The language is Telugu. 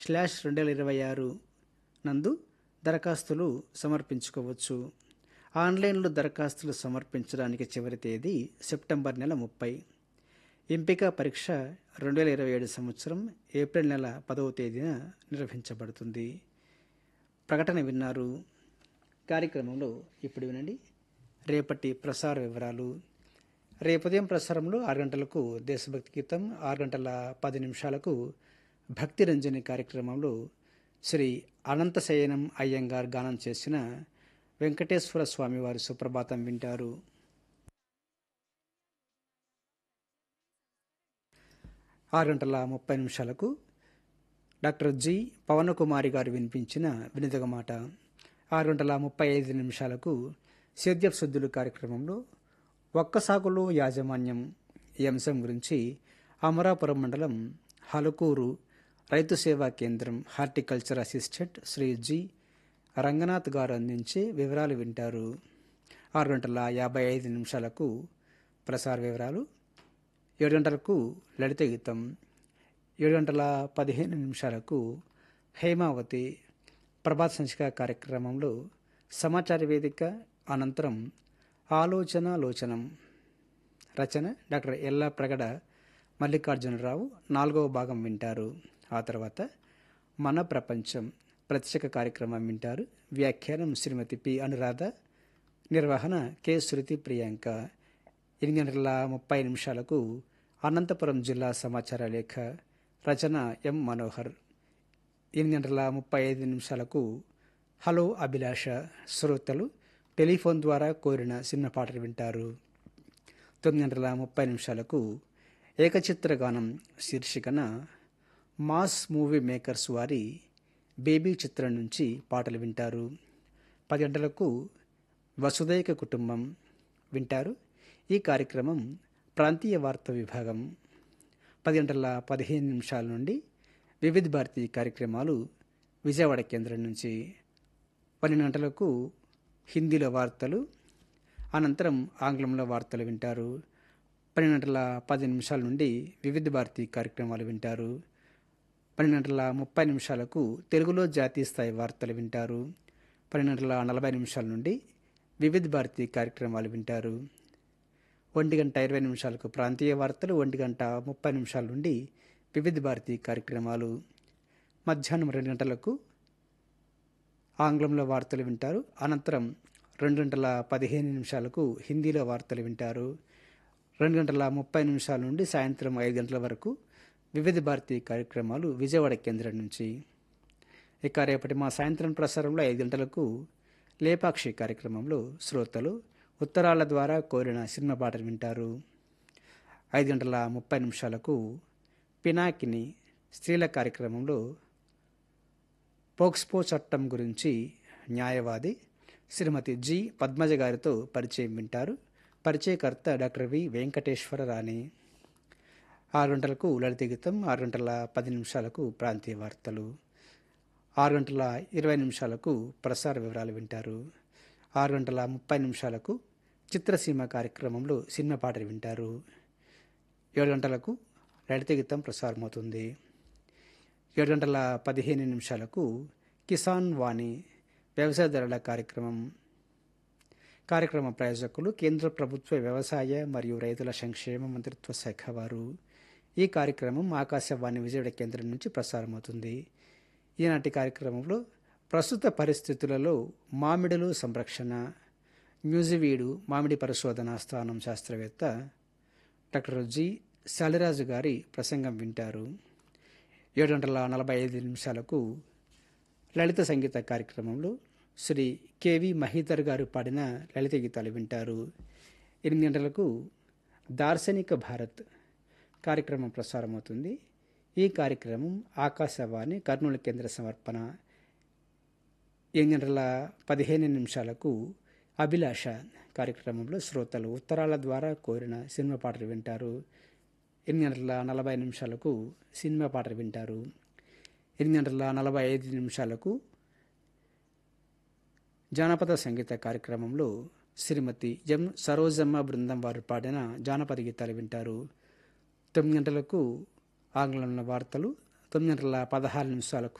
స్లాష్ రెండు వేల ఇరవై ఆరు నందు దరఖాస్తులు సమర్పించుకోవచ్చు ఆన్లైన్లో దరఖాస్తులు సమర్పించడానికి చివరి తేదీ సెప్టెంబర్ నెల ముప్పై ఎంపిక పరీక్ష రెండు వేల ఇరవై ఏడు సంవత్సరం ఏప్రిల్ నెల పదవ తేదీన నిర్వహించబడుతుంది ప్రకటన విన్నారు కార్యక్రమంలో ఇప్పుడు వినండి రేపటి ప్రసార వివరాలు రేపు ఉదయం ప్రసారంలో ఆరు గంటలకు దేశభక్తి గీతం ఆరు గంటల పది నిమిషాలకు భక్తి రంజని కార్యక్రమంలో శ్రీ అనంతశయనం అయ్యంగార్ గానం చేసిన వెంకటేశ్వర స్వామి వారి సుప్రభాతం వింటారు ఆరు గంటల ముప్పై నిమిషాలకు డాక్టర్ జి పవనకుమారి గారు వినిపించిన వినిదగ మాట ఆరు గంటల ముప్పై ఐదు నిమిషాలకు సేద్యపు శుద్ధులు కార్యక్రమంలో ఒక్క సాగులో యాజమాన్యం ఈ అంశం గురించి అమరాపురం మండలం హలుకూరు రైతు సేవా కేంద్రం horticulture assistant Sri G Ranganath గారు అందించే వివరాలు వింటారు ఆరు గంటల యాభై ఐదు నిమిషాలకు ప్రసార వివరాలు ఏడు గంటలకు లలిత గీతం ఏడు గంటల పదిహేను నిమిషాలకు హేమావతి ప్రభాత్ సంచిక కార్యక్రమంలో సమాచార వేదిక అనంతరం ఆలోచన లోచనం రచన డాక్టర్ ఎల్లా ప్రగడ మల్లికార్జునరావు నాలుగవ భాగం వింటారు ఆ తర్వాత మన ప్రపంచం ప్రత్యేక కార్యక్రమం వింటారు వ్యాఖ్యానం శ్రీమతి పి అనురాధ నిర్వహణ కె శృతి ప్రియాంక ఎనిమిది గంటల ముప్పై నిమిషాలకు అనంతపురం జిల్లా సమాచార లేఖ రచన ఎం మనోహర్ ఎనిమిది గంటల ముప్పై ఐదు నిమిషాలకు హలో అభిలాష శ్రోతలు టెలిఫోన్ ద్వారా కోరిన సినిమా పాటలు వింటారు తొమ్మిది గంటల ముప్పై నిమిషాలకు ఏకచిత్ర గానం శీర్షికన మాస్ మూవీ మేకర్స్ వారి బేబీ చిత్రం నుంచి పాటలు వింటారు పది గంటలకు వసుదైక కుటుంబం వింటారు ఈ కార్యక్రమం ప్రాంతీయ వార్తా విభాగం పది గంటల పదిహేను నిమిషాల నుండి వివిధ భారతి కార్యక్రమాలు విజయవాడ కేంద్రం నుంచి పన్నెండు గంటలకు హిందీలో వార్తలు అనంతరం ఆంగ్లంలో వార్తలు వింటారు పన్నెండు గంటల పది నిమిషాల నుండి వివిధ భారతి కార్యక్రమాలు వింటారు పన్నెండు గంటల ముప్పై నిమిషాలకు తెలుగులో జాతీయ స్థాయి వార్తలు వింటారు పన్నెండు గంటల నలభై నిమిషాల నుండి వివిధ భారతి కార్యక్రమాలు వింటారు ఒంటి గంట ఇరవై నిమిషాలకు ప్రాంతీయ వార్తలు ఒంటి గంట ముప్పై నిమిషాల నుండి వివిధ భారతి కార్యక్రమాలు మధ్యాహ్నం రెండు గంటలకు ఆంగ్లంలో వార్తలు వింటారు అనంతరం రెండు గంటల పదిహేను నిమిషాలకు హిందీలో వార్తలు వింటారు రెండు గంటల ముప్పై నిమిషాల నుండి సాయంత్రం ఐదు గంటల వరకు వివిధ భారతి కార్యక్రమాలు విజయవాడ కేంద్రం నుంచి ఇక రేపటి మా సాయంత్రం ప్రసారంలో ఐదు గంటలకు లేపాక్షి కార్యక్రమంలో శ్రోతలు ఉత్తరాల ద్వారా కోరిన సినిమా పాటలు వింటారు ఐదు గంటల ముప్పై నిమిషాలకు పినాకిని స్త్రీల కార్యక్రమంలో పోక్స్పో చట్టం గురించి న్యాయవాది శ్రీమతి జి పద్మజ గారితో పరిచయం వింటారు పరిచయకర్త డాక్టర్ వి వెంకటేశ్వర రాణి ఆరు గంటలకు లలిత గీతం ఆరు గంటల పది నిమిషాలకు ప్రాంతీయ వార్తలు ఆరు గంటల ఇరవై నిమిషాలకు ప్రసార వివరాలు వింటారు ఆరు గంటల ముప్పై నిమిషాలకు చిత్రసీమ కార్యక్రమంలో సినిమా పాటలు వింటారు ఏడు గంటలకు లలిత గీతం ప్రసారమవుతుంది ఏడు గంటల పదిహేను నిమిషాలకు కిసాన్ వాణి వ్యవసాయ ధరల కార్యక్రమం కార్యక్రమ ప్రాయోజకులు కేంద్ర ప్రభుత్వ వ్యవసాయ మరియు రైతుల సంక్షేమ మంత్రిత్వ శాఖ వారు ఈ కార్యక్రమం ఆకాశవాణి విజయవాడ కేంద్రం నుంచి ప్రసారమవుతుంది ఈనాటి కార్యక్రమంలో ప్రస్తుత పరిస్థితులలో మామిడులు సంరక్షణ న్యూజివీడు మామిడి పరిశోధన స్థానం శాస్త్రవేత్త డాక్టర్ జి శాలిరాజు గారి ప్రసంగం వింటారు ఏడు గంటల నలభై ఐదు నిమిషాలకు లలిత సంగీత కార్యక్రమంలో శ్రీ కెవి మహీధర్ గారు పాడిన లలిత గీతాలు వింటారు ఎనిమిది గంటలకు దార్శనిక భారత్ కార్యక్రమం ప్రసారమవుతుంది ఈ కార్యక్రమం ఆకాశవాణి కర్నూలు కేంద్ర సమర్పణ ఎనిమిది గంటల పదిహేను నిమిషాలకు అభిలాష కార్యక్రమంలో శ్రోతలు ఉత్తరాల ద్వారా కోరిన సినిమా పాటలు వింటారు ఎనిమిది గంటల నలభై నిమిషాలకు సినిమా పాటలు వింటారు ఎనిమిది గంటల నలభై ఐదు నిమిషాలకు జానపద సంగీత కార్యక్రమంలో శ్రీమతి ఎం సరోజమ్మ బృందం వారు పాడిన జానపద గీతాలు వింటారు తొమ్మిది గంటలకు ఆంగ్లంలో వార్తలు తొమ్మిది గంటల పదహారు నిమిషాలకు